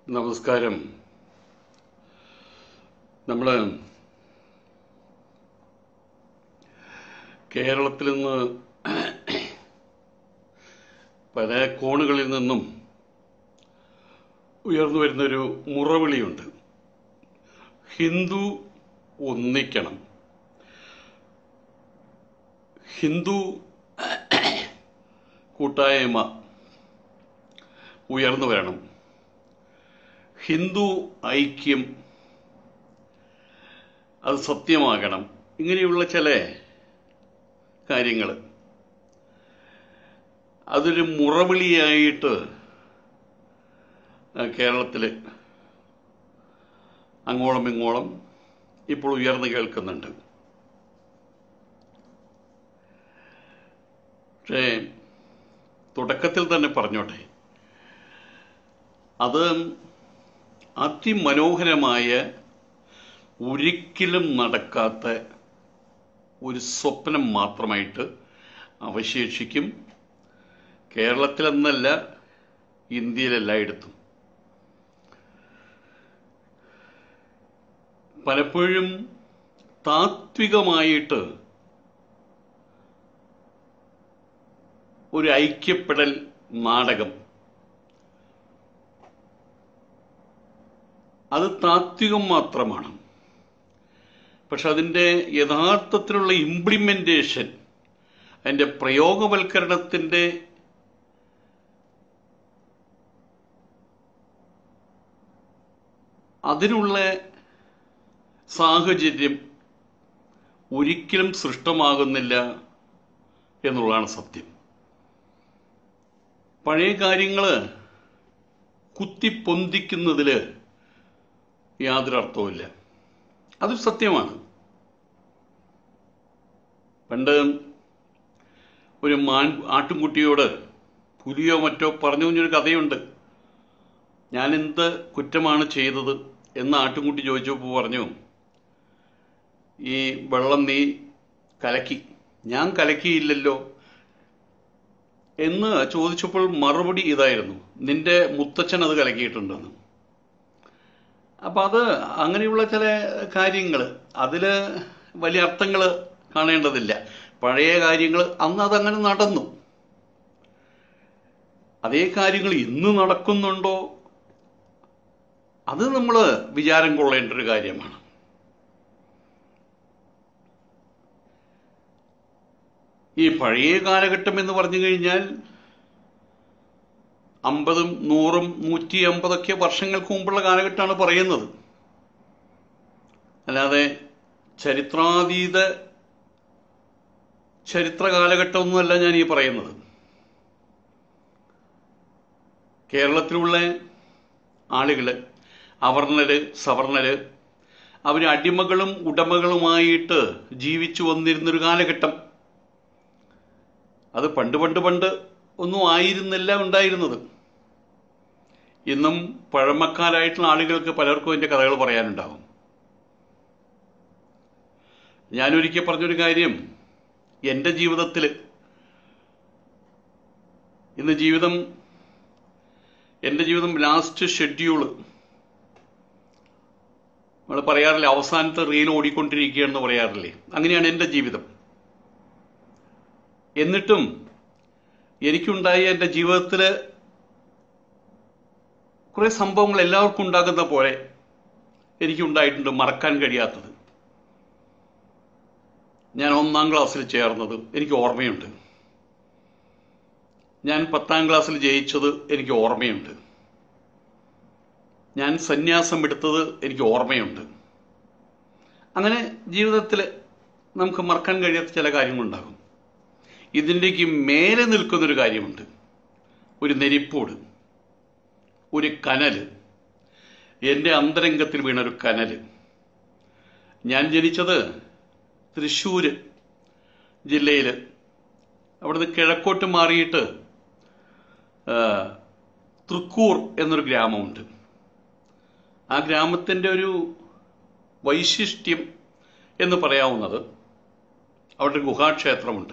നമസ്കാരം നമ്മൾ കേരളത്തിൽ നിന്ന് പല കോണുകളിൽ നിന്നും ഉയർന്നു വരുന്നൊരു മുറവിളിയുണ്ട് ഹിന്ദു ഒന്നിക്കണം ഹിന്ദു കൂട്ടായ്മ ഉയർന്നു വരണം ഹിന്ദു ഐക്യം അത് സത്യമാകണം ഇങ്ങനെയുള്ള ചില കാര്യങ്ങൾ അതൊരു മുറവിളിയായിട്ട് കേരളത്തിൽ അങ്ങോളം ഇങ്ങോളം ഇപ്പോൾ ഉയർന്നു കേൾക്കുന്നുണ്ട് പക്ഷേ തുടക്കത്തിൽ തന്നെ പറഞ്ഞോട്ടെ അത് അതിമനോഹരമായ ഒരിക്കലും നടക്കാത്ത ഒരു സ്വപ്നം മാത്രമായിട്ട് അവശേഷിക്കും കേരളത്തിലെന്നല്ല ഇന്ത്യയിലെല്ലായിടത്തും പലപ്പോഴും താത്വികമായിട്ട് ഒരു ഐക്യപ്പെടൽ നാടകം അത് താത്വികം മാത്രമാണ് പക്ഷെ അതിൻ്റെ യഥാർത്ഥത്തിലുള്ള ഇംപ്ലിമെൻറ്റേഷൻ അതിൻ്റെ പ്രയോഗവൽക്കരണത്തിൻ്റെ അതിനുള്ള സാഹചര്യം ഒരിക്കലും സൃഷ്ടമാകുന്നില്ല എന്നുള്ളതാണ് സത്യം പഴയ കാര്യങ്ങൾ കുത്തിപ്പൊന്തിക്കുന്നതിൽ യാതൊരു അർത്ഥവുമില്ല അതൊരു സത്യമാണ് പണ്ട് ഒരു മാൻ ആട്ടുംകുട്ടിയോട് പുലിയോ മറ്റോ പറഞ്ഞു കുഞ്ഞൊരു കഥയുണ്ട് ഞാൻ എന്ത് കുറ്റമാണ് ചെയ്തത് എന്ന് ആട്ടുംകുട്ടി ചോദിച്ചപ്പോൾ പറഞ്ഞു ഈ വെള്ളം നീ കലക്കി ഞാൻ കലക്കിയില്ലല്ലോ എന്ന് ചോദിച്ചപ്പോൾ മറുപടി ഇതായിരുന്നു നിന്റെ മുത്തച്ഛൻ അത് കലക്കിയിട്ടുണ്ടെന്ന് അപ്പം അത് അങ്ങനെയുള്ള ചില കാര്യങ്ങൾ അതിൽ വലിയ അർത്ഥങ്ങൾ കാണേണ്ടതില്ല പഴയ കാര്യങ്ങൾ അന്ന് അതങ്ങനെ നടന്നു അതേ കാര്യങ്ങൾ ഇന്ന് നടക്കുന്നുണ്ടോ അത് നമ്മൾ വിചാരം കൊള്ളേണ്ട ഒരു കാര്യമാണ് ഈ പഴയ കാലഘട്ടം എന്ന് പറഞ്ഞു കഴിഞ്ഞാൽ അമ്പതും നൂറും നൂറ്റി അമ്പതൊക്കെ വർഷങ്ങൾക്ക് മുമ്പുള്ള കാലഘട്ടമാണ് പറയുന്നത് അല്ലാതെ ചരിത്രാതീത ചരിത്ര കാലഘട്ടമൊന്നുമല്ല ഞാൻ ഈ പറയുന്നത് കേരളത്തിലുള്ള ആളുകൾ അവർണര് സവർണര് അവർ അടിമകളും ഉടമകളുമായിട്ട് ജീവിച്ചു വന്നിരുന്നൊരു കാലഘട്ടം അത് പണ്ട് പണ്ട് പണ്ട് ഒന്നും ആയിരുന്നില്ല ഉണ്ടായിരുന്നത് ഇന്നും പഴമക്കാരായിട്ടുള്ള ആളുകൾക്ക് പലർക്കും എൻ്റെ കഥകൾ പറയാനുണ്ടാകും ഞാനൊരിക്കൽ പറഞ്ഞൊരു കാര്യം എൻ്റെ ജീവിതത്തിൽ ഇന്ന് ജീവിതം എൻ്റെ ജീവിതം ലാസ്റ്റ് ഷെഡ്യൂള് നമ്മൾ പറയാറില്ലേ അവസാനത്തെ റീൽ ഓടിക്കൊണ്ടിരിക്കുകയാണെന്ന് പറയാറില്ലേ അങ്ങനെയാണ് എൻ്റെ ജീവിതം എന്നിട്ടും എനിക്കുണ്ടായ എൻ്റെ ജീവിതത്തിൽ കുറേ സംഭവങ്ങൾ എല്ലാവർക്കും ഉണ്ടാകുന്ന പോലെ എനിക്കുണ്ടായിട്ടുണ്ട് മറക്കാൻ കഴിയാത്തത് ഞാൻ ഒന്നാം ക്ലാസ്സിൽ ചേർന്നത് എനിക്ക് ഓർമ്മയുണ്ട് ഞാൻ പത്താം ക്ലാസ്സിൽ ജയിച്ചത് എനിക്ക് ഓർമ്മയുണ്ട് ഞാൻ സന്യാസം എടുത്തത് എനിക്ക് ഓർമ്മയുണ്ട് അങ്ങനെ ജീവിതത്തിൽ നമുക്ക് മറക്കാൻ കഴിയാത്ത ചില കാര്യങ്ങളുണ്ടാകും ഇതിൻ്റെക്ക് മേലെ നിൽക്കുന്നൊരു കാര്യമുണ്ട് ഒരു നെരിപ്പോട് ഒരു കനൽ എൻ്റെ അന്തരംഗത്തിൽ വീണൊരു കനൽ ഞാൻ ജനിച്ചത് തൃശ്ശൂർ ജില്ലയിൽ അവിടുന്ന് കിഴക്കോട്ട് മാറിയിട്ട് തൃക്കൂർ എന്നൊരു ഗ്രാമമുണ്ട് ആ ഗ്രാമത്തിൻ്റെ ഒരു വൈശിഷ്ട്യം എന്ന് പറയാവുന്നത് അവിടെ ഒരു ഗുഹാക്ഷേത്രമുണ്ട്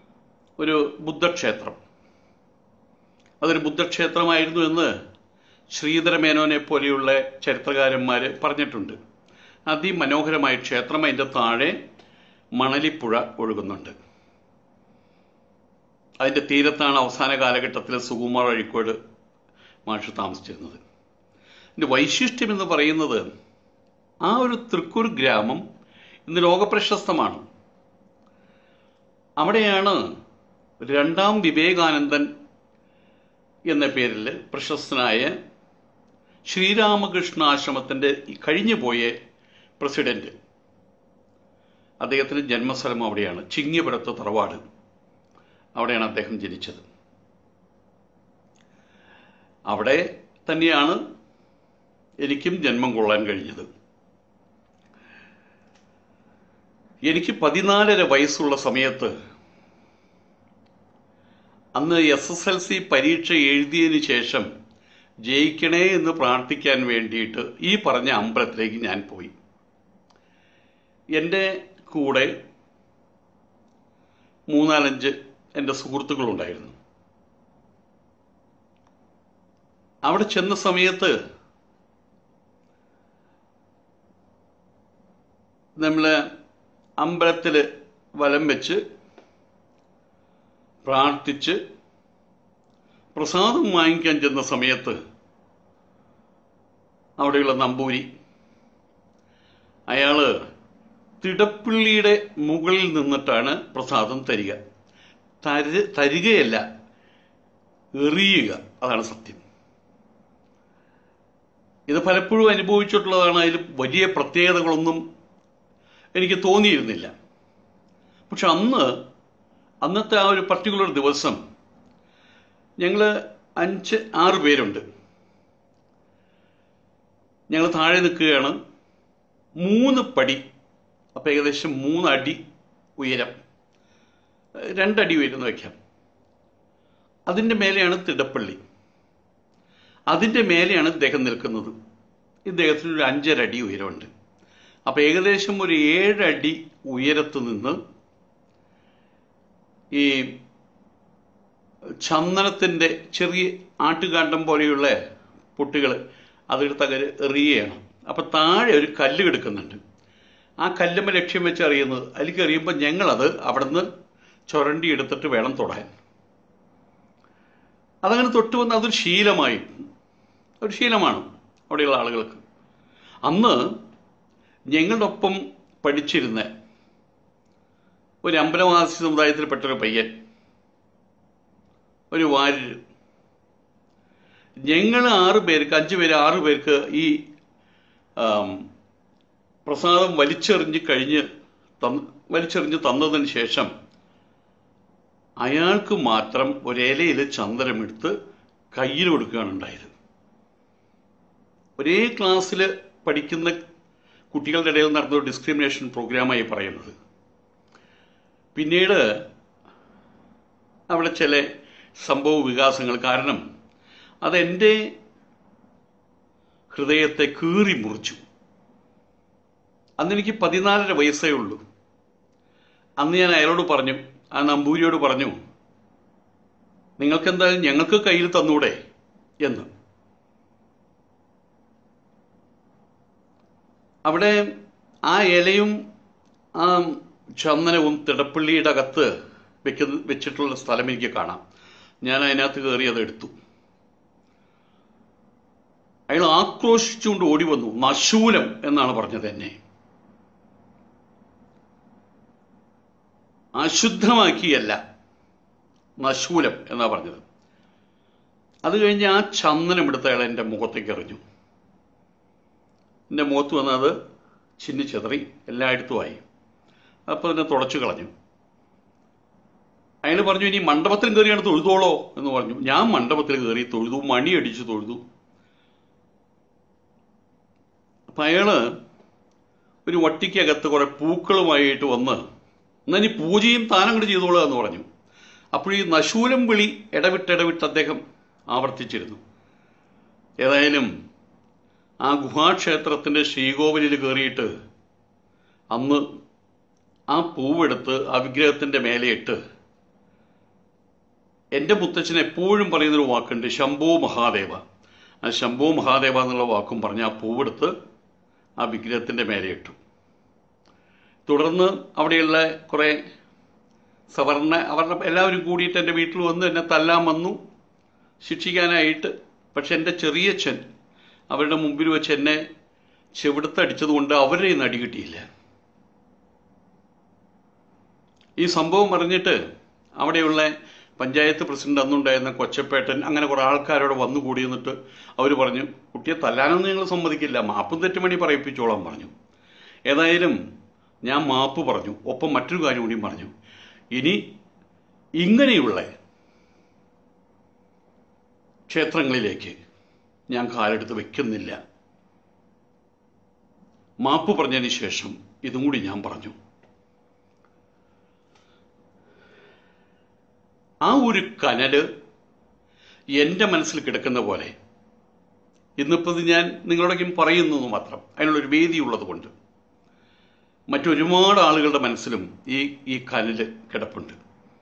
ഒരു ബുദ്ധക്ഷേത്രം അതൊരു ബുദ്ധക്ഷേത്രമായിരുന്നു എന്ന് ശ്രീധരമേനോനെ പോലെയുള്ള ചരിത്രകാരന്മാർ പറഞ്ഞിട്ടുണ്ട് അതിമനോഹരമായ ക്ഷേത്രം അതിൻ്റെ താഴെ മണലിപ്പുഴ ഒഴുകുന്നുണ്ട് അതിൻ്റെ തീരത്താണ് അവസാന കാലഘട്ടത്തിൽ സുകുമാർ അഴിക്കോട് മാഷ് താമസിച്ചിരുന്നത് ഇതിൻ്റെ വൈശിഷ്ട്യം എന്ന് പറയുന്നത് ആ ഒരു തൃക്കൂർ ഗ്രാമം ഇന്ന് ലോകപ്രശസ്തമാണ് അവിടെയാണ് രണ്ടാം വിവേകാനന്ദൻ എന്ന പേരിൽ പ്രശസ്തനായ ശ്രീരാമകൃഷ്ണ ആശ്രമത്തിൻ്റെ കഴിഞ്ഞുപോയ പ്രസിഡന്റ് അദ്ദേഹത്തിൻ്റെ ജന്മസ്ഥലം അവിടെയാണ് ചിങ്ങിപുരത്ത് തറവാട് അവിടെയാണ് അദ്ദേഹം ജനിച്ചത് അവിടെ തന്നെയാണ് എനിക്കും ജന്മം കൊള്ളാൻ കഴിഞ്ഞത് എനിക്ക് പതിനാലര വയസ്സുള്ള സമയത്ത് അന്ന് എസ് എസ് എൽ സി പരീക്ഷ എഴുതിയതിനു ശേഷം ജയിക്കണേ എന്ന് പ്രാർത്ഥിക്കാൻ വേണ്ടിയിട്ട് ഈ പറഞ്ഞ അമ്പലത്തിലേക്ക് ഞാൻ പോയി എൻ്റെ കൂടെ മൂന്നാലഞ്ച് എൻ്റെ സുഹൃത്തുക്കളുണ്ടായിരുന്നു അവിടെ ചെന്ന സമയത്ത് നമ്മൾ അമ്പലത്തിൽ വലം വെച്ച് പ്രാർത്ഥിച്ച് പ്രസാദം വാങ്ങിക്കാൻ ചെന്ന സമയത്ത് അവിടെയുള്ള നമ്പൂരി അയാള് തിടപ്പള്ളിയുടെ മുകളിൽ നിന്നിട്ടാണ് പ്രസാദം തരിക തര തരികയല്ല എറിയുക അതാണ് സത്യം ഇത് പലപ്പോഴും അനുഭവിച്ചിട്ടുള്ളതാണ് അതിൽ വലിയ പ്രത്യേകതകളൊന്നും എനിക്ക് തോന്നിയിരുന്നില്ല പക്ഷെ അന്ന് അന്നത്തെ ആ ഒരു പർട്ടിക്കുലർ ദിവസം ഞങ്ങൾ അഞ്ച് ആറ് പേരുണ്ട് ഞങ്ങൾ താഴെ നിൽക്കുകയാണ് മൂന്ന് പടി അപ്പം ഏകദേശം മൂന്നടി ഉയരം രണ്ടടി ഉയരം വയ്ക്കാം അതിൻ്റെ മേലെയാണ് തിടപ്പള്ളി അതിൻ്റെ മേലെയാണ് ഇദ്ദേഹം നിൽക്കുന്നത് ഇദ്ദേഹത്തിന് ഒരു അഞ്ചരടി ഉയരമുണ്ട് അപ്പം ഏകദേശം ഒരു ഏഴടി ഉയരത്ത് നിന്ന് ഈ ചന്ദനത്തിൻ്റെ ചെറിയ ആട്ടുകാണ്ടം പോലെയുള്ള പൊട്ടുകൾ അതെടുത്ത് അങ്ങനെ എറിയുകയാണ് അപ്പം താഴെ ഒരു കല്ല് കിടക്കുന്നുണ്ട് ആ കല്ലുമ്മ ലക്ഷ്യം വെച്ച് എറിയുന്നത് അതിലേക്ക് എറിയുമ്പോൾ ഞങ്ങളത് അവിടെ നിന്ന് ചുരണ്ടി എടുത്തിട്ട് വേണം തൊടാൻ അതങ്ങനെ തൊട്ട് വന്ന് അതൊരു ശീലമായി ഒരു ശീലമാണ് അവിടെയുള്ള ആളുകൾക്ക് അന്ന് ഞങ്ങളുടെ ഒപ്പം പഠിച്ചിരുന്ന ഒരു അമ്പലവാസി സമുദായത്തിൽപ്പെട്ട ഒരു പയ്യൻ ഒരു വാര്യർ ഞങ്ങൾ ആറ് പേർക്ക് അഞ്ച് പേര് ആറ് പേർക്ക് ഈ ആം, പ്രസാദം വലിച്ചെറിഞ്ഞ് കഴിഞ്ഞ് തന്ന് വലിച്ചെറിഞ്ഞ് തന്നതിന് ശേഷം അയാൾക്ക് മാത്രം ഒരിലയിൽ ചന്ദനമെടുത്ത് കയ്യിൽ കൊടുക്കുകയാണ് ഉണ്ടായത് ഒരേ ക്ലാസ്സിൽ പഠിക്കുന്ന കുട്ടികളുടെ ഇടയിൽ നടന്ന ഒരു ഡിസ്ക്രിമിനേഷൻ പ്രോഗ്രാമായി പറയുന്നത് പിന്നീട് അവിടെ ചില സംഭവ വികാസങ്ങൾ കാരണം അതെൻ്റെ ഹൃദയത്തെ കീറി മുറിച്ചു അന്നെനിക്ക് പതിനാലര വയസ്സേ ഉള്ളൂ അന്ന് ഞാൻ അയാളോട് പറഞ്ഞു ആ നമ്പൂരിയോട് പറഞ്ഞു നിങ്ങൾക്ക് എന്തായാലും ഞങ്ങൾക്ക് കയ്യിൽ തന്നൂടെ എന്ന് അവിടെ ആ ഇലയും ആ ചന്ദനവും തിടപ്പള്ളിയുടെ അകത്ത് വെക്കുന്ന വെച്ചിട്ടുള്ള സ്ഥലം എനിക്ക് കാണാം ഞാൻ അതിനകത്ത് കയറി അത് എടുത്തു അയാൾ ആക്രോശിച്ചുകൊണ്ട് ഓടി വന്നു നശൂലം എന്നാണ് പറഞ്ഞത് എന്നെ അശുദ്ധമാക്കിയല്ല നശൂലം എന്നാ പറഞ്ഞത് അത് കഴിഞ്ഞ് ആ ചന്ദനം എടുത്ത് അയാൾ എൻ്റെ മുഖത്തേക്ക് എറിഞ്ഞു എൻ്റെ മുഖത്ത് വന്നത് ചിന്നി ചെതറി എല്ലായിടത്തുമായി അപ്പോൾ അതിനെ തുടച്ചു കളഞ്ഞു അയാൾ പറഞ്ഞു ഇനി മണ്ഡപത്തിൽ കയറിയാണ് തൊഴുതോളോ എന്ന് പറഞ്ഞു ഞാൻ മണ്ഡപത്തിൽ കയറി തൊഴുതു മണി അടിച്ചു തൊഴുതു അപ്പം അയാള് ഒരു വട്ടിക്കകത്ത് കുറെ പൂക്കളുമായിട്ട് വന്ന് എന്നാ ഇനി പൂജയും താനങ്ങോട്ട് ചെയ്തോളുക എന്ന് പറഞ്ഞു അപ്പോൾ ഈ നശൂലം വിളി ഇടവിട്ടിടവിട്ട് അദ്ദേഹം ആവർത്തിച്ചിരുന്നു ഏതായാലും ആ ഗുഹാക്ഷേത്രത്തിൻ്റെ ശ്രീകോവിലിൽ കയറിയിട്ട് അന്ന് ആ പൂവെടുത്ത് ആ വിഗ്രഹത്തിൻ്റെ മേലെയിട്ട് എൻ്റെ മുത്തച്ഛൻ എപ്പോഴും പറയുന്നൊരു വാക്കുണ്ട് ശംഭോ മഹാദേവ ആ ശംഭോ മഹാദേവ എന്നുള്ള വാക്കും പറഞ്ഞ് ആ പൂവെടുത്ത് ആ വിഗ്രഹത്തിൻ്റെ മേലെ ഇട്ടു തുടർന്ന് അവിടെയുള്ള കുറേ സവർണ അവരുടെ എല്ലാവരും കൂടിയിട്ട് എൻ്റെ വീട്ടിൽ വന്ന് എന്നെ തല്ലാൻ വന്നു ശിക്ഷിക്കാനായിട്ട് പക്ഷെ എൻ്റെ ചെറിയച്ഛൻ അവരുടെ മുമ്പിൽ വെച്ച് എന്നെ ചെവിടുത്തടിച്ചത് കൊണ്ട് അവരുടെ കയ്യിൽ നിന്ന് അടി കിട്ടിയില്ല ഈ സംഭവം അറിഞ്ഞിട്ട് അവിടെയുള്ള പഞ്ചായത്ത് പ്രസിഡന്റ് അന്നുണ്ടായിരുന്ന കൊച്ചപ്പേട്ടൻ അങ്ങനെ കുറേ ആൾക്കാരോട് വന്നു കൂടി എന്നിട്ട് അവർ പറഞ്ഞു കുട്ടിയെ തല്ലാനൊന്നും ഞങ്ങൾ സമ്മതിക്കില്ല മാപ്പും തെറ്റുമണി പറയിപ്പിച്ചോളാൻ പറഞ്ഞു ഏതായാലും ഞാൻ മാപ്പ് പറഞ്ഞു ഒപ്പം മറ്റൊരു കാര്യം കൂടിയും പറഞ്ഞു ഇനി ഇങ്ങനെയുള്ള ക്ഷേത്രങ്ങളിലേക്ക് ഞാൻ കാലെടുത്ത് വെക്കുന്നില്ല മാപ്പ് പറഞ്ഞതിന് ശേഷം ഇതും കൂടി ഞാൻ പറഞ്ഞു ആ ഒരു കനല് എൻ്റെ മനസ്സിൽ കിടക്കുന്ന പോലെ ഇന്നിപ്പോൾ ഇത് ഞാൻ നിങ്ങളോടൊക്കെയും പറയുന്നു എന്ന് മാത്രം അതിനുള്ളൊരു വേദി ഉള്ളത് കൊണ്ട് മറ്റൊരുപാട് ആളുകളുടെ മനസ്സിലും ഈ ഈ കനല് കിടപ്പുണ്ട്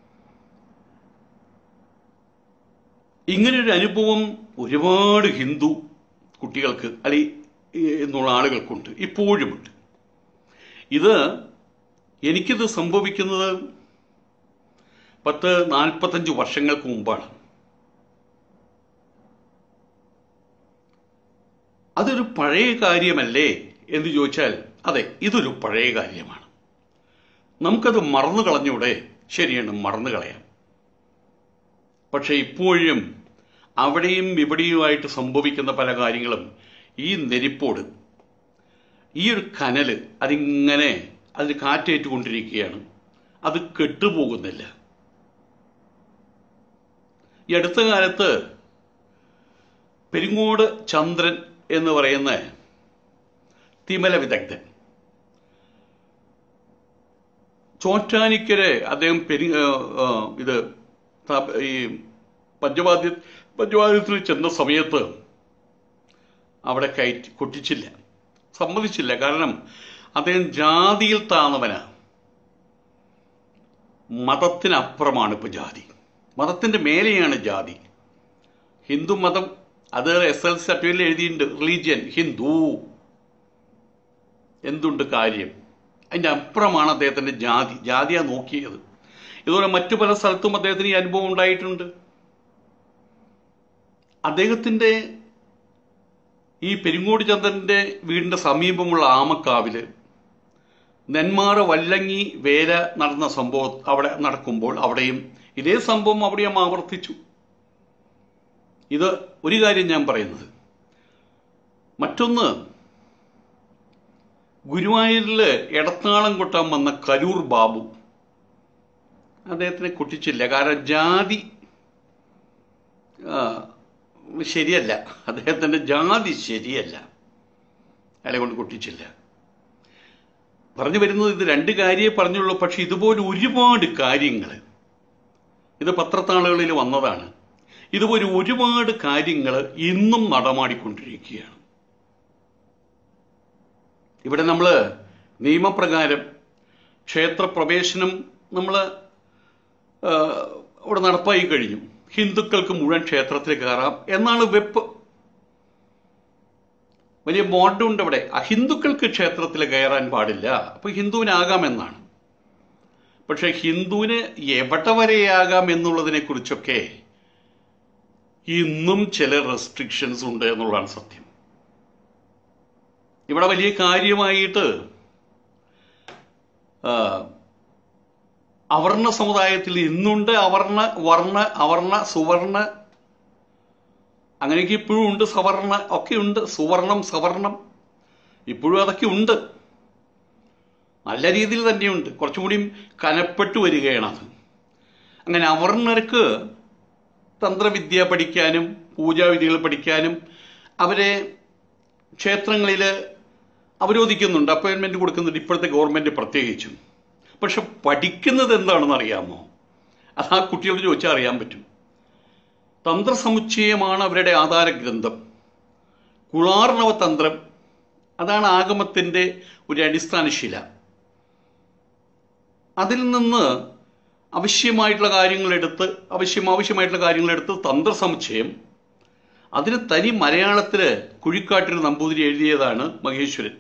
ഇങ്ങനൊരു അനുഭവം ഒരുപാട് ഹിന്ദു കുട്ടികൾക്ക് അല്ലെ എന്നുള്ള ആളുകൾക്കുണ്ട് ഇപ്പോഴുമുണ്ട് ഇത് എനിക്കിത് സംഭവിക്കുന്നത് പത്ത് നാൽപ്പത്തഞ്ച് വർഷങ്ങൾക്ക് മുമ്പാണ് അതൊരു പഴയ കാര്യമല്ലേ എന്ന് ചോദിച്ചാൽ അതെ ഇതൊരു പഴയ കാര്യമാണ് നമുക്കത് മറന്നു കളഞ്ഞൂടെ ശരിയാണ് മറന്നു കളയാം പക്ഷെ ഇപ്പോഴും അവിടെയും ഇവിടെയുമായിട്ട് സംഭവിക്കുന്ന പല കാര്യങ്ങളും ഈ നെരിപ്പോട് ഈ ഒരു കനല് അതിങ്ങനെ അതിന് കാറ്റേറ്റുകൊണ്ടിരിക്കുകയാണ് അത് കെട്ടുപോകുന്നില്ല ഈ അടുത്ത കാലത്ത് പെരിങ്ങോട് ചന്ദ്രൻ എന്ന് പറയുന്ന തിമല വിദഗ്ധൻ ചോറ്റാനിക്കരെ അദ്ദേഹം പെരി ആ, ആ, ഇത് ത- ഈ പഞ്ചവാദ്യ പഞ്ചവാദ്യത്തിൽ ചെന്ന സമയത്ത് അവിടെ കയറ്റി കൊട്ടിച്ചില്ല സമ്മതിച്ചില്ല കാരണം അദ്ദേഹം ജാതിയിൽ താന്നവനാ മതത്തിനപ്പുറമാണ് ഇപ്പൊ ജാതി മതത്തിന്റെ മേലെയാണ് ജാതി ഹിന്ദു മതം അത് എസ് എൽ സർട്ടിഫിക്കറ്റിൽ എഴുതിയിട്ടുണ്ട് റിലീജിയൻ ഹിന്ദു എന്തുണ്ട് കാര്യം അതിന്റെ അപ്പുറമാണ് അദ്ദേഹത്തിന്റെ ജാതി ജാതിയാ നോക്കിയത് ഇതുപോലെ മറ്റു പല സ്ഥലത്തും അദ്ദേഹത്തിന് ഈ അനുഭവം ഉണ്ടായിട്ടുണ്ട് അദ്ദേഹത്തിന്റെ ഈ പെരിങ്ങോട് ചന്ദ്രന്റെ വീടിന്റെ സമീപമുള്ള ആമക്കാവില് നെന്മാറ വല്ലങ്ങി വേല നടന്ന സംഭവം അവിടെ നടക്കുമ്പോൾ അവിടെയും ഇതേ സംഭവം അവിടെയും ആവർത്തിച്ചു ഇത് ഒരു കാര്യം ഞാൻ പറയുന്നത് മറ്റൊന്ന് ഗുരുവായൂരില് ഇടത്താളം കൊട്ടാൻ വന്ന കരൂർ ബാബു അദ്ദേഹത്തിനെ കുട്ടിച്ചില്ല കാരണം ജാതി ആ, ശരിയല്ല അദ്ദേഹത്തിന്റെ ജാതി ശരിയല്ല അയാളെ കൊണ്ട് കുട്ടിച്ചില്ല പറഞ്ഞു വരുന്നത് ഇത് രണ്ട് കാര്യമേ പറഞ്ഞുള്ളൂ പക്ഷെ ഇതുപോലെ ഒരുപാട് കാര്യങ്ങൾ ഇത് പത്രത്താളുകളിൽ വന്നതാണ് ഇതുപോലെ ഒരുപാട് കാര്യങ്ങൾ ഇന്നും നടമാടിക്കൊണ്ടിരിക്കുകയാണ് ഇവിടെ നമ്മൾ നിയമപ്രകാരം ക്ഷേത്രപ്രവേശനം നമ്മൾ അവിടെ നടപ്പായി കഴിഞ്ഞു ഹിന്ദുക്കൾക്ക് മുഴുവൻ ക്ഷേത്രത്തിൽ കയറാം എന്നാണ് വെപ്പ് വലിയ ബോർഡുണ്ട് അവിടെ അഹിന്ദുക്കൾക്ക് ക്ഷേത്രത്തിൽ കയറാൻ പാടില്ല അപ്പൊ ഹിന്ദുവിനാകാമെന്നാണ് പക്ഷെ ഹിന്ദുവിന് എവിടെ വരെയാകാം എന്നുള്ളതിനെ കുറിച്ചൊക്കെ ഇന്നും ചില റെസ്ട്രിക്ഷൻസ് ഉണ്ട് എന്നുള്ളതാണ് സത്യം ഇവിടെ വലിയ കാര്യമായിട്ട് ആ, അവർണ സമുദായത്തിൽ ഇന്നുണ്ട് അവർണ വർണ്ണ അവർണ സുവർണ അങ്ങനെയൊക്കെ ഇപ്പോഴും ഉണ്ട് സവർണ ഒക്കെ ഉണ്ട് സുവർണം സവർണം ഇപ്പോഴും അതൊക്കെ ഉണ്ട് നല്ല രീതിയിൽ തന്നെയുണ്ട് കുറച്ചും കൂടിയും കനപ്പെട്ടു വരികയാണ് അത് അങ്ങനെ അവർണർക്ക് തന്ത്രവിദ്യ പഠിക്കാനും പൂജാവിധികൾ പഠിക്കാനും അവരെ ക്ഷേത്രങ്ങളിൽ അവരോധിക്കുന്നുണ്ട് അപ്പോയിൻമെന്റ് കൊടുക്കുന്നുണ്ട് ഇപ്പോഴത്തെ ഗവൺമെന്റ് പ്രത്യേകിച്ചും പക്ഷെ പഠിക്കുന്നത് എന്താണെന്ന് അറിയാമോ അത് ആ കുട്ടികളോട് ചോദിച്ചാൽ അറിയാൻ പറ്റും തന്ത്രസമുച്ചയമാണ് അവരുടെ ആധാര ഗ്രന്ഥം കുളാർണവ തന്ത്രം അതാണ് ആഗമത്തിന്റെ ഒരു അടിസ്ഥാന ശില അതിൽ നിന്ന് ആവശ്യമായിട്ടുള്ള കാര്യങ്ങളെടുത്ത് ആവശ്യം ആവശ്യമായിട്ടുള്ള കാര്യങ്ങളെടുത്ത് തന്ത്രസമുച്ചയം അതിന് തനി മലയാളത്തിൽ കുഴിക്കാട്ടൊരു നമ്പൂതിരി എഴുതിയതാണ് മഹേശ്വരൻ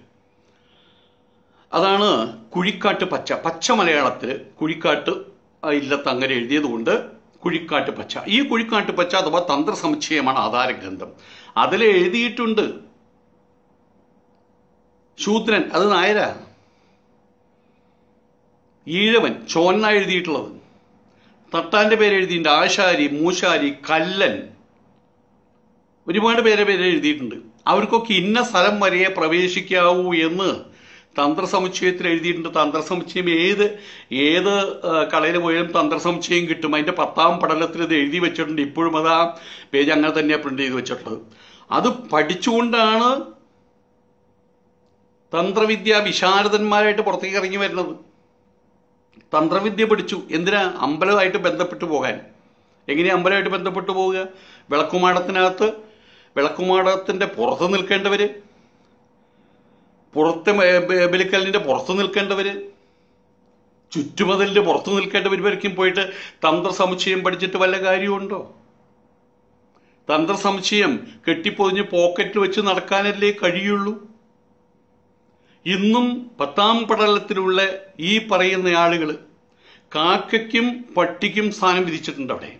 അതാണ് കുഴിക്കാട്ട് പച്ച പച്ച മലയാളത്തിൽ കുഴിക്കാട്ട് ഇല്ലത്ത് അങ്ങനെ എഴുതിയതുകൊണ്ട് കുഴിക്കാട്ട് പച്ച ഈ കുഴിക്കാട്ട് പച്ച അഥവാ തന്ത്ര സമുച്ചയമാണ് ആധാരഗ്രന്ഥം അതിൽ എഴുതിയിട്ടുണ്ട് ശൂദ്രൻ അത് നായരാ ഈഴവൻ ചോന്ന എഴുതിയിട്ടുള്ളത് തട്ടാന്റെ പേര് എഴുതിയിട്ടുണ്ട് ആശാരി മൂശാരി കല്ലൻ ഒരുപാട് പേരെ പേര് എഴുതിയിട്ടുണ്ട് അവർക്കൊക്കെ ഇന്ന സ്ഥലം വരെയേ പ്രവേശിക്കാവൂ എന്ന് തന്ത്രസമുച്ചയത്തിൽ എഴുതിയിട്ടുണ്ട് തന്ത്രസമുച്ചയം ഏത് ഏത് കളയിൽ പോയാലും തന്ത്രസമുച്ചയം കിട്ടും അതിന്റെ പത്താം പടലത്തിൽ ഇത് എഴുതി വെച്ചിട്ടുണ്ട് ഇപ്പോഴും അത് ആ പേജ് അങ്ങനെ തന്നെയാണ് പ്രിന്റ് ചെയ്ത് വെച്ചിട്ടുള്ളത് അത് പഠിച്ചുകൊണ്ടാണ് തന്ത്രവിദ്യ വിശാരദന്മാരായിട്ട് പുറത്തേക്ക് ഇറങ്ങി വരുന്നത് തന്ത്രവിദ്യ പഠിച്ചു എന്തിനാ അമ്പലമായിട്ട് ബന്ധപ്പെട്ടു പോകാൻ എങ്ങനെയാ അമ്പലമായിട്ട് ബന്ധപ്പെട്ടു പോവുക വിളക്കുമാടത്തിനകത്ത് വിളക്കുമാടത്തിന്റെ പുറത്ത് നിൽക്കേണ്ടവര് പുറത്തെ ബലിക്കലിന്റെ പുറത്ത് നിൽക്കേണ്ടവര് ചുറ്റുമതിലിന്റെ പുറത്ത് നിൽക്കേണ്ടവർ വരയ്ക്കും പോയിട്ട് തന്ത്രസമുച്ചയം പഠിച്ചിട്ട് വല്ല കാര്യമുണ്ടോ തന്ത്രസമുച്ചയം കെട്ടിപ്പൊതിഞ്ഞ് പോക്കറ്റിൽ വെച്ച് നടക്കാനല്ലേ കഴിയുള്ളൂ ഇന്നും പത്താം പടലത്തിലുള്ള ഈ പറയുന്ന ആളുകൾ കാക്കയ്ക്കും പട്ടിക്കും സ്ഥാനം വിധിച്ചിട്ടുണ്ട് അവിടെ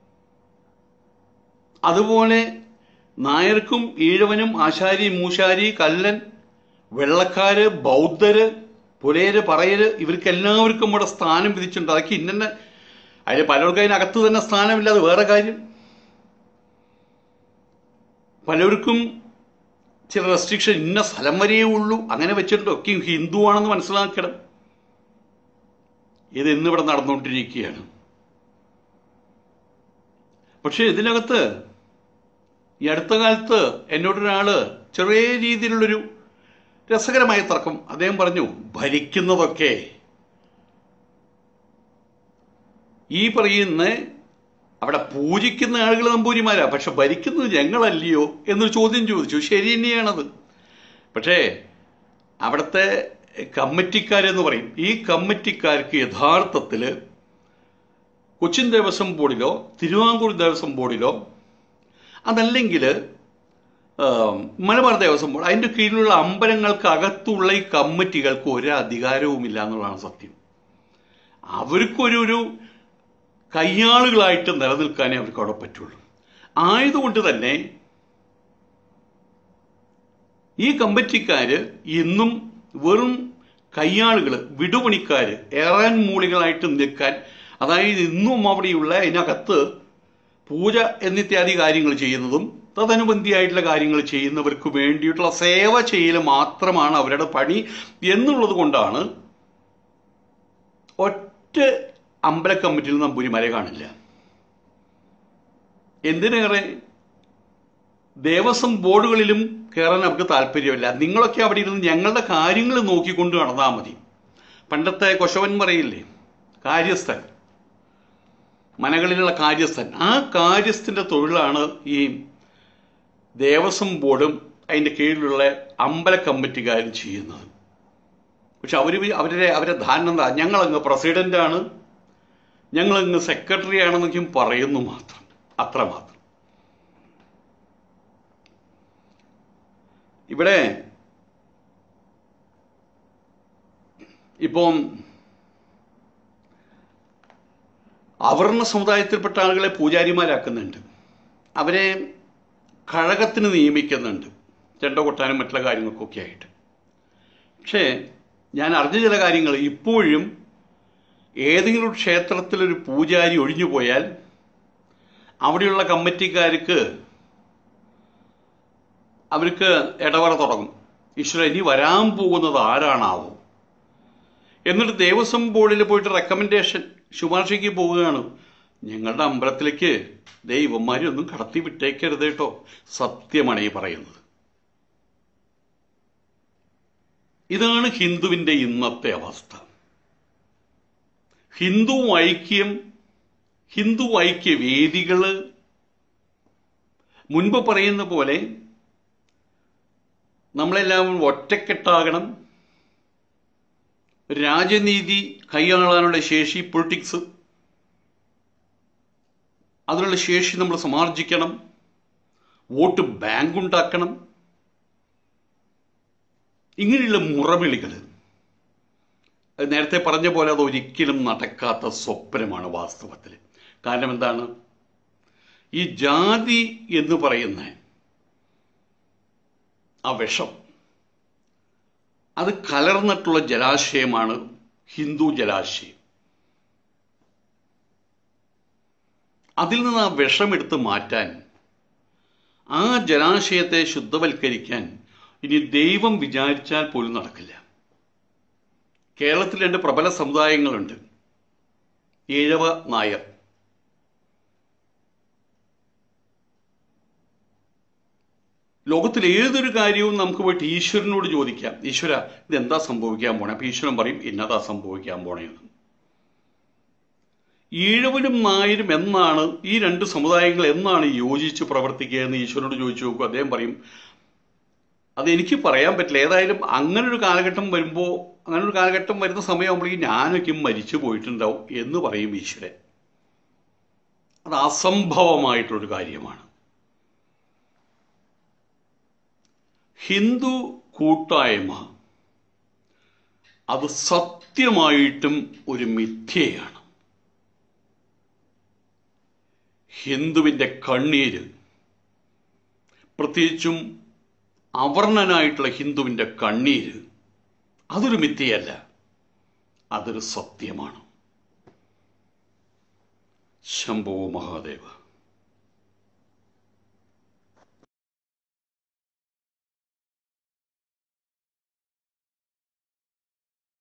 അതുപോലെ നായർക്കും ഈഴവനും ആശാരി മൂശാരി കല്ലൻ വെള്ളക്കാര് ബൗദ്ധര് പുലയര് പറയര് ഇവർക്ക് എല്ലാവർക്കും ഇവിടെ സ്ഥാനം വിധിച്ചിട്ടുണ്ട് അതൊക്കെ ഇന്നെ അതിൽ പലർക്കും അതിനകത്ത് തന്നെ സ്ഥാനമില്ല അത് വേറെ കാര്യം പലർക്കും ചില റെസ്ട്രിക്ഷൻ ഇന്ന സ്ഥലം വരെയേ ഉള്ളൂ അങ്ങനെ വെച്ചിട്ടുണ്ട് ഒക്കെ ഹിന്ദു ആണെന്ന് മനസ്സിലാക്കണം ഇത് ഇന്നിവിടെ നടന്നുകൊണ്ടിരിക്കുകയാണ് പക്ഷെ ഇതിനകത്ത് ഈ അടുത്ത കാലത്ത് എന്നോടൊരാള് ചെറിയ രീതിയിലുള്ളൊരു രസകരമായ തർക്കം അദ്ദേഹം പറഞ്ഞു ഭരിക്കുന്നതൊക്കെ ഈ പറയുന്ന അവിടെ പൂജിക്കുന്ന ആളുകൾ നമ്പൂരിമാരാ പക്ഷെ ഭരിക്കുന്നത് ഞങ്ങളല്ലയോ എന്നൊരു ചോദ്യം ചോദിച്ചു ശരി തന്നെയാണത് പക്ഷേ അവിടുത്തെ കമ്മിറ്റിക്കാരെന്ന് പറയും ഈ കമ്മിറ്റിക്കാർക്ക് യഥാർത്ഥത്തിൽ കൊച്ചിൻ ദേവസ്വം ബോർഡിലോ തിരുവാങ്കൂർ ദേവസ്വം ബോർഡിലോ അതല്ലെങ്കിൽ മലബാർ ദേവസ്വം ബോർഡ് അതിൻ്റെ കീഴിലുള്ള അമ്പലങ്ങൾക്ക് അകത്തുള്ള ഈ കമ്മിറ്റികൾക്ക് ഒരു അധികാരവുമില്ല എന്നുള്ളതാണ് സത്യം അവർക്കൊരു ഒരു കയ്യാളുകളായിട്ട് നിലനിൽക്കാനേ അവർക്ക് അവിടെ പറ്റുള്ളൂ ആയതുകൊണ്ട് തന്നെ ഈ കമ്പറ്റിക്കാര് ഇന്നും വെറും കയ്യാളുകൾ വിടുപണിക്കാര് ഏറാൻ മൂളികളായിട്ട് നിൽക്കാൻ അതായത് ഇന്നും അവിടെയുള്ള അതിനകത്ത് പൂജ എന്നിത്യാദി കാര്യങ്ങൾ ചെയ്യുന്നതും തദനുബന്ധിയായിട്ടുള്ള കാര്യങ്ങൾ ചെയ്യുന്നവർക്ക് വേണ്ടിയിട്ടുള്ള സേവ ചെയ്യൽ മാത്രമാണ് അവരുടെ പണി എന്നുള്ളത് കൊണ്ടാണ് ഒറ്റ അമ്പല കമ്മിറ്റിയിൽ നമ്പൂരിമാരെ കാണില്ല എന്തിനേറെ ദേവസ്വം ബോർഡുകളിലും കയറാൻ അവർക്ക് താല്പര്യമില്ല നിങ്ങളൊക്കെ അവിടെ ഇരുന്ന് ഞങ്ങളുടെ കാര്യങ്ങൾ നോക്കിക്കൊണ്ട് നടന്നാൽ മതി പണ്ടത്തെ കൊശവൻ പറയില്ലേ കാര്യസ്ഥൻ മനകളിലുള്ള കാര്യസ്ഥൻ ആ കാര്യസ്ഥന്റെ തൊഴിലാണ് ഈ ദേവസ്വം ബോർഡും അതിൻ്റെ കീഴിലുള്ള അമ്പല കമ്മിറ്റിക്കാരും ചെയ്യുന്നത് പക്ഷെ അവർ അവരുടെ അവരുടെ ധാരണ എന്താ ഞങ്ങളങ്ങ് പ്രസിഡന്റാണ് ഞങ്ങളങ്ങ് സെക്രട്ടറി ആണെന്നൊക്കെയും പറയുന്നു മാത്രം അത്രമാത്രം ഇവിടെ ഇപ്പം അവർണ സമുദായത്തിൽപ്പെട്ട ആളുകളെ പൂജാരിമാരാക്കുന്നുണ്ട് അവരെ കഴകത്തിന് നിയമിക്കുന്നുണ്ട് ചെണ്ട കൊട്ടാനും മറ്റുള്ള കാര്യങ്ങൾക്കൊക്കെ ആയിട്ട് പക്ഷേ ഞാൻ അറിഞ്ഞ ചില കാര്യങ്ങൾ ഇപ്പോഴും ഏതെങ്കിലും ക്ഷേത്രത്തിൽ ഒരു പൂജാരി ഒഴിഞ്ഞു പോയാൽ അവിടെയുള്ള കമ്മിറ്റിക്കാർക്ക് അവർക്ക് ഇടവറ തുടങ്ങും ഈശ്വര ഇനി വരാൻ പോകുന്നത് ആരാണാവോ എന്നിട്ട് ദേവസ്വം ബോർഡിൽ പോയിട്ട് റെക്കമെൻഡേഷൻ ശുപാർശയ്ക്ക് പോവുകയാണ് ഞങ്ങളുടെ അമ്പലത്തിലേക്ക് ദൈവന്മാരൊന്നും കടത്തി വിട്ടേക്കരുത് കേട്ടോ സത്യമാണ് ഈ പറയുന്നത് ഇതാണ് ഹിന്ദുവിന്റെ ഇന്നത്തെ അവസ്ഥ ഹിന്ദു ഐക്യം ഹിന്ദു ഐക്യ വേദികള് മുൻപ് പറയുന്ന പോലെ നമ്മളെല്ലാം ഒറ്റക്കെട്ടാകണം രാജനീതി കൈയാളാനുള്ള ശേഷി പൊളിറ്റിക്സ് അതിനുള്ള ശേഷി നമ്മൾ സമാർജിക്കണം വോട്ട് ബാങ്ക് ഉണ്ടാക്കണം ഇങ്ങനെയുള്ള മുറവിളികൾ അത് നേരത്തെ പറഞ്ഞ പോലെ അത് ഒരിക്കലും നടക്കാത്ത സ്വപ്നമാണ് വാസ്തവത്തിൽ കാരണം എന്താണ് ഈ ജാതി എന്ന് പറയുന്ന ആ വിഷം അത് കലർന്നിട്ടുള്ള ജലാശയമാണ് ഹിന്ദു ജലാശയം അതിൽ നിന്ന് ആ വിഷമെടുത്ത് മാറ്റാൻ ആ ജലാശയത്തെ ശുദ്ധവൽക്കരിക്കാൻ ഇനി ദൈവം വിചാരിച്ചാൽ പോലും നടക്കില്ല കേരളത്തിൽ രണ്ട് പ്രബല സമുദായങ്ങളുണ്ട് ഈഴവ നായർ ലോകത്തിൽ ഏതൊരു കാര്യവും നമുക്ക് പോയിട്ട് ഈശ്വരനോട് ചോദിക്കാം ഈശ്വര ഇതെന്താ സംഭവിക്കാൻ പോണേ അപ്പൊ ഈശ്വരൻ പറയും ഇന്നതാ സംഭവിക്കാൻ പോണേന്ന് ഈഴവനും നായരും എന്നാണ് ഈ രണ്ട് സമുദായങ്ങൾ എന്നാണ് യോജിച്ച് പ്രവർത്തിക്കുക എന്ന് ഈശ്വരനോട് ചോദിച്ചു നോക്കും അദ്ദേഹം പറയും അത് എനിക്ക് പറയാൻ പറ്റില്ല ഏതായാലും അങ്ങനെ ഒരു കാലഘട്ടം വരുമ്പോൾ അങ്ങനെ ഒരു കാലഘട്ടം വരുന്ന സമയമാകുമ്പോഴേക്കും ഞാനൊക്കെ മരിച്ചു പോയിട്ടുണ്ടാവും എന്ന് പറയും ഈശ്വരൻ അത് അസംഭവമായിട്ടുള്ളൊരു കാര്യമാണ് ഹിന്ദു കൂട്ടായ്മ അത് സത്യമായിട്ടും ഒരു മിഥ്യയാണ് ഹിന്ദുവിൻ്റെ കണ്ണീര് പ്രത്യേകിച്ചും അവർണനായിട്ടുള്ള ഹിന്ദുവിൻ്റെ കണ്ണീര് അതൊരു മിഥ്യയല്ല അതൊരു സത്യമാണ് ശംഭോ മഹാദേവ